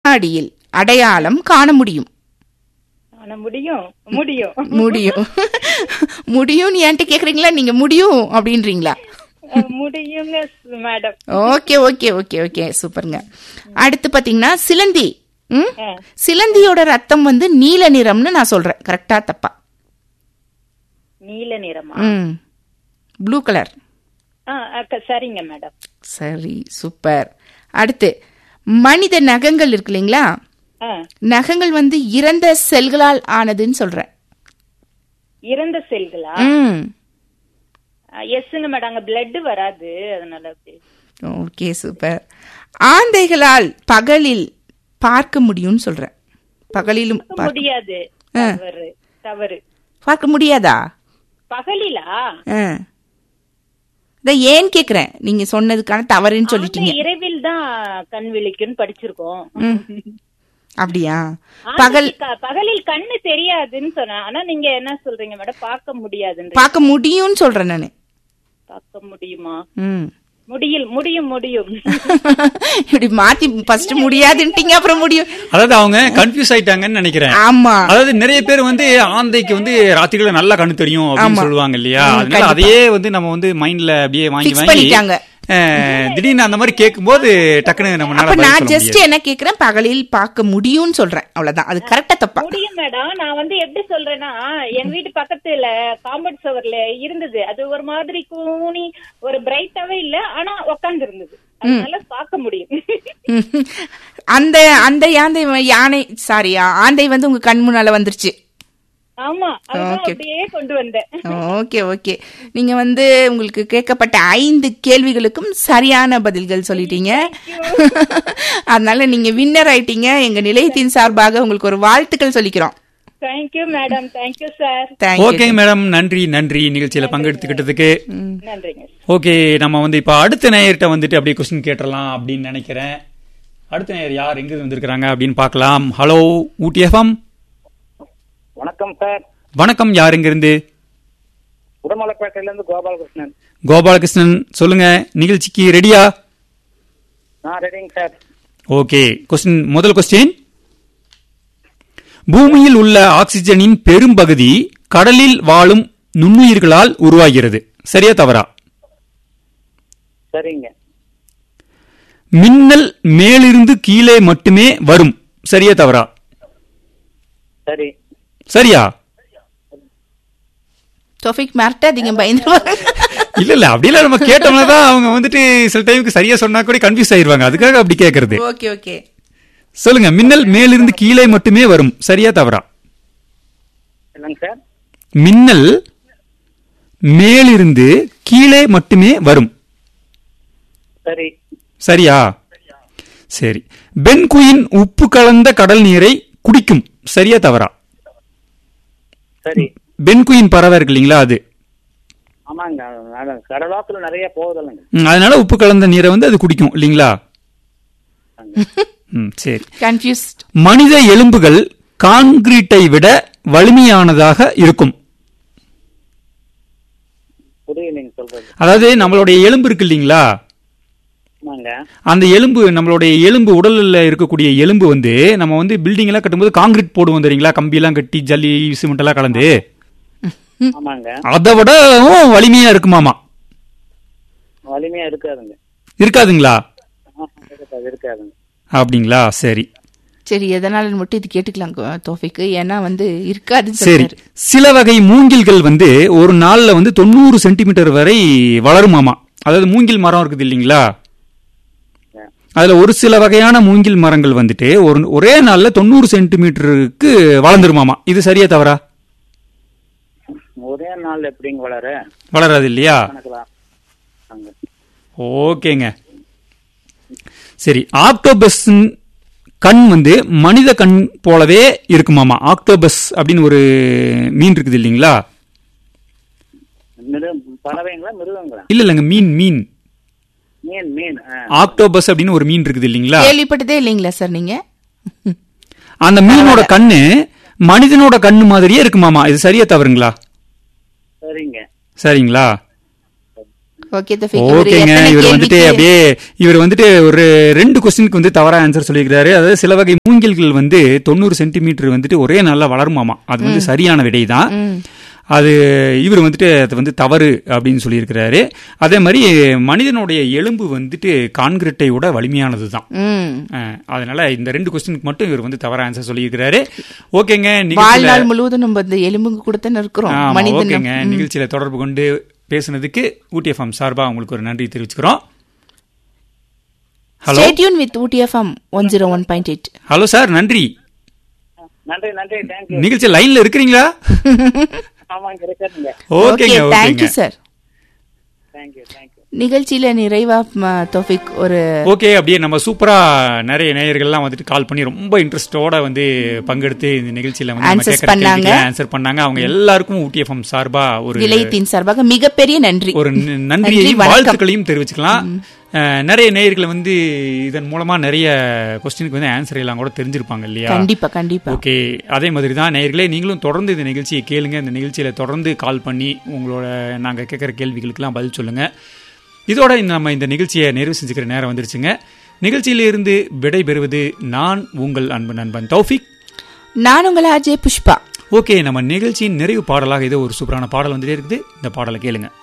கண்ணாடியில் அடையாளம் காண முடியும் ஆனா முடியும் முடியும் முடியும் முடியும்னு என்கிட்ட கேக்குறீங்களா நீங்க முடியும் அப்படின்றீங்களா அஹ், முடியுங்க madam okay okay okay okay சூப்பருங்க அடுத்து பாத்தீங்கன்னா சிலந்தி ம் ஆ. சிலந்தியோட ரத்தம் வந்து நீல நிறம்னு நான் சொல்றேன் கரெக்டா தப்பா நீல நிறமா ம் ப்ளூ கலர் ஆ, அக்க- சரிங்க மேடம் சரி சூப்பர் அடுத்து மனித நகங்கள் இருக்கு இல்லைங்களா ஆ, நகங்கள் வந்து இறந்த செல்களால் ஆனதுன்னு சொல்றேன் இறந்த செல்களா ம் எஸ்ங்க மேடம் அங்க பிளட் வராது அதனால அப்படி ஓகே சூப்பர் ஆந்தைகளால் பகலில் பார்க்க முடியும்னு சொல்றேன் பகலிலும் பார்க்க- முடியாது தவறு தவறு பார்க்க முடியாதா பகலிலா ஆ. இதான் ஏன் கேக்குறேன் நீங்க சொன்னதுக்கான தவறுன்னு சொல்லிட்டீங்க இரவில் தான் கண் விழிக்குன்னு படிச்சிருக்கோம் அப்படியா ஆனா, பகல் க- பகலில் கண்ணு தெரியாதுன்னு சொன்னேன் ஆனா நீங்க என்ன சொல்றீங்க மேடம் பார்க்க முடியாதுன்ற பார்க்க முடியும்னு சொல்றேன் நானு பார்க்க முடியுமா ம் முடியும் முடியும் முடியும் இப்படி மாத்தி ஃபர்ஸ்ட் முடியாதுன்ட்டீங்க அப்புறம் முடியும் அதாவது அவங்க கன்ஃபியூஸ் ஆயிட்டாங்கன்னு நினைக்கிறேன் ஆமா அதாவது நிறைய பேர் வந்து ஆந்தைக்கு வந்து ராத்திரில நல்லா கண்ணு தெரியும் அப்படின்னு ஆமா. சொல்லுவாங்க இல்லையா ம், அதனால கண்டிப்பா. அதையே வந்து நம்ம வந்து மைண்ட்ல அப்படியே வாங்கி Fix வாங்கி பண்ணிட்டாங்க. அஹ், திடீர்னு அந்த மாதிரி கேட்கும்போது டக்குன்னு அப்ப நம்ம நான் ஜஸ்ட் என்ன கேக்குறேன் பகலில் பார்க்க முடியும்னு சொல்றேன் அவ்வளவுதான் அது கரெக்டா தப்பா முடியும் மேடம் நான் வந்து எப்படி சொல்றேன்னா என் வீட்டு பக்கத்துல காம்பவுண்ட் சவர்ல இருந்தது அது ஒரு மாதிரி கூனி ஒரு பிரைட்டாவே இல்ல ஆனா உக்காந்து இருந்தது அதனால பார்க்க முடியும் ம். அந்த அந்த யாந்தை யானை சாரி ஆந்தை வந்து உங்க கண் முன்னால வந்துருச்சு ஆமா அதுதான் Okay. அப்படியே கொண்டு வந்தேன் ஓகே ஓகே நீங்க வந்து உங்களுக்கு கேட்கப்பட்ட ஐந்து கேள்விகளுக்கும் சரியான பதில்கள் சொல்லிட்டீங்க அதனால நீங்க வின்னர் ஆயிட்டீங்க எங்க நிலையத்தின் சார்பாக உங்களுக்கு ஒரு வாழ்த்துக்கள் சொல்லிக்கிறோம் thank you madam thank you sir thank you okay madam நன்றி நன்றி நிகழ்ச்சியில பங்கெடுத்துக்கிட்டதுக்கு நன்றிங்க ஓகே நம்ம வந்து இப்ப அடுத்த நேயர்கிட்ட வந்துட்டு அப்படியே கொஸ்டின் கேட்டலாம் அப்படின்னு நினைக்கிறேன் அடுத்த நேயர் யார் எங்க வந்திருக்கிறாங்க அப்படின்னு பார்க்கலாம் ஹலோ ஊட்டி எஃப்எம் வணக்கம் சார் வணக்கம் யார் எங்க இருந்து உடமலைப்பேட்டையில இருந்து கோபாலகிருஷ்ணன் கோபாலகிருஷ்ணன் சொல்லுங்க நிகழ்ச்சிக்கு ரெடியா நான் ரெடிங்க சார் ஓகே கொஸ்டின் முதல் கொஸ்டின் பூமியில் உள்ள ஆக்சிஜனின் பெரும்பகுதி கடலில் வாழும் நுண்ணுயிர்களால் உருவாகிறது சரியா தவறா சரிங்க மின்னல் மேலிருந்து கீழே மட்டுமே வரும் சரியா தவறா சரி சரியா டொஃபிக் மிரட்டாதீங்க பயந்துருவாங்க இல்ல இல்ல அப்படிலாம் நம்ம கேட்டோம்னா தான் அவங்க வந்துட்டு சில டைமுக்கு சரியா சொன்னா கூட கன்ஃபியூஸ் ஆயிருவாங்க அதுக்காக அப்படி கேக்குறது ஓகே ஓகே சொல்லுங்க மின்னல் மேலிருந்து கீழே மட்டுமே வரும் சரியா தவறா இல்லைங்க சார் மின்னல் மேலிருந்து கீழே மட்டுமே வரும் சரி சரியா சரி பென்குயின் உப்பு கலந்த கடல் நீரை குடிக்கும் சரியா தவறா சரி பென்குயின் பறவை இருக்கு இல்லைங்களா அது ஆமாங்க அது கடலோத்துல நிறைய போகுதில்லைங்க ம், அதனால உப்பு கலந்த நீரை வந்து அது குடிக்கும் இல்லைங்களா ம், சரி கன்ஃபியூஸ்ட் மனித எலும்புகள் கான்கிரீட்டை விட வலிமையானதாக இருக்கும் புரியலைங்க சொல்றது அதாவது நம்மளுடைய எலும்பு இருக்கு இல்லைங்களா ஆமாங்க அந்த எலும்பு நம்மளுடைய எலும்பு உடல்ல இருக்கக்கூடிய எலும்பு வந்து நம்ம வந்து பில்டிங் எல்லாம் கட்டும்போது காங்கிரீட் போடுவோம் தெரியுங்களா கம்பி எல்லாம் கட்டி ஜல்லி சிமெண்ட் எல்லாம் கலந்து ஆமாங்க அதை விடவும் வலிமையா இருக்குமாமா வலிமையா இருக்காதுங்க இருக்காதுங்களா ஆஹா, இருக்காது இருக்காதுங்க அப்படிங்களா சரி சரி எதனால மட்டும் இது கேட்டுக்கலாம் தோஃபிக்கு ஏன்னா வந்து இருக்காதுன்னு சரி சொல்றாரு சில வகை மூங்கில்கள் வந்து ஒரு நாள்ல வந்து தொண்ணூறு சென்டிமீட்டர் வரை வளருமாமா அதாவது மூங்கில் மரம் இருக்குது இல்லைங்களா அதுல ஒரு சில வகையான மூங்கில் மரங்கள் வந்துட்டு ஒரு ஒரே நாள்ல தொண்ணூறு சென்டிமீட்டருக்கு வளர்ந்துருமாமா இது சரியா தவறா ஒரே நாள் எப்படிங்க வளர வளராது இல்லையா கணக்கலாம் ஆங்க. ஓகேங்க சரி ஆக்டோபஸ் கண் வந்து மனித கண் போலவே இருக்குமாமா ஆக்டோபஸ் அப்படின்னு ஒரு மீன் இருக்குது இல்லைங்களா மிரு பறவைங்களா மிருகங்களா இல்ல இல்லைங்க மீன் மீன் மீன் மீன் ஆ. ஆக்டோபஸ் அப்படின்னு ஒரு மீன் இருக்குது இல்லைங்களா கேள்விப்பட்டதே இல்லைங்களா சார் நீங்க அந்த மீனோட கண்ணு மனிதனோட கண்ணு மாதிரியே இருக்குமாமா இது சரியா தவறுங்களா சரிங்க சரிங்களா ஓகே தஃபீக் இவரு ஓகேங்க எத்தனை இவர் வந்துட்டு கேள்விக்கு- அப்படியே இவர் வந்துட்டு ஒரு ரெண்டு கொஸ்டினுக்கு வந்து தவறா ஆன்சர் சொல்லியிருக்காரு அதாவது சில வகை மூங்கில்கள் வந்து தொண்ணூறு சென்டிமீட்டர் வந்துட்டு ஒரே நாள்ல வளருமாமா அது வந்து சரியான விடை தான் ம். அது இவர் வந்துட்டு அது வந்து தவறு அப்படின்னு சொல்லியிருக்கிறாரு அதே மாதிரி மனிதனுடைய எலும்பு வந்துட்டு கான்கிரீட்டை விட வலிமையானது தான் ம். அதனால இந்த ரெண்டு கொஸ்டினுக்கு மட்டும் இவர் வந்து தவறா ஆன்சர் சொல்லியிருக்கிறாரு ஓகேங்க நிகழ்ச்சியில வாழ்நாள் முழுவதும் நம்ம இந்த எலும்புக்கு கூட தானே இருக்கிறோம் ஆமா, மனிதன் ஓகேங்க நிகழ்ச்சியில தொடர்பு கொண்டு பேசுனதுக்கு ஊட்டி எஃப்எம் சார்பா உங்களுக்கு ஒரு நன்றி தெரிவிச்சுக்கிறோம் hello stay tuned with Ooty FM one zero one point eight hello sir நன்றி நன்றி நன்றி தேங்க்யூ நிகழ்ச்சி லைன்ல இருக்கிறீங்களா ஆமாங்க இருக்கிறீங்க ஓகேங்க ஓகே தேங்க்யூ ஓகேங்க சார் தேங்க்யூ தேங்க்யூ நிகழ்ச்சியில நிறைவா ம, தௌஃபிக் ஒரு ஓகே அப்படியே நம்ம சூப்பரா நிறைய நேயர்கள்லாம் வந்துட்டு கால் பண்ணி ரொம்ப இன்ட்ரெஸ்டோட வந்து பங்கெடுத்து இந்த நிகழ்ச்சியில வந்து நம்ம Answers கேட்கற பண்ணாங்க. கேள்விக்கு ஆன்சர் பண்ணாங்க அவங்க எல்லாருக்கும் ஊட்டி எஃப்எம் சார்பா ஒரு நிலையத்தின் சார்பாக மிகப்பெரிய நன்றி ஒரு ந- நன்றி, நன்றியையும் வணக்கம். வாழ்த்துக்களையும் தெரிவிச்சுக்கலாம் அஹ், நிறைய நேயர்களை வந்து இதன் மூலமா நிறைய கொஸ்டினுக்கு வந்து ஆன்சர் எல்லாம் கூட தெரிஞ்சிருப்பாங்க இல்லையா கண்டிப்பா கண்டிப்பா ஓகே அதே மாதிரி தான் நேயர்களே நீங்களும் தொடர்ந்து இந்த நிகழ்ச்சியை கேளுங்க இந்த நிகழ்ச்சியில தொடர்ந்து கால் பண்ணி உங்களோட நாங்க கேட்குற கேள்விகளுக்கெல்லாம் பதில் சொல்லுங்க இதோட இந்த நம்ம இந்த நிகழ்ச்சியை நிறைவு செஞ்சுக்கிற நேரம் வந்துருச்சுங்க நிகழ்ச்சியிலிருந்து விடை பெறுவது நான் உங்கள் அன்பு நண்பன் தௌஃபிக் நான் உங்கள் அஜய் புஷ்பா ஓகே நம்ம நிகழ்ச்சியின் நிறைவு பாடலாக ஏதோ ஒரு சூப்பரான பாடல் வந்துட்டே இருக்குது இந்த பாடலை கேளுங்க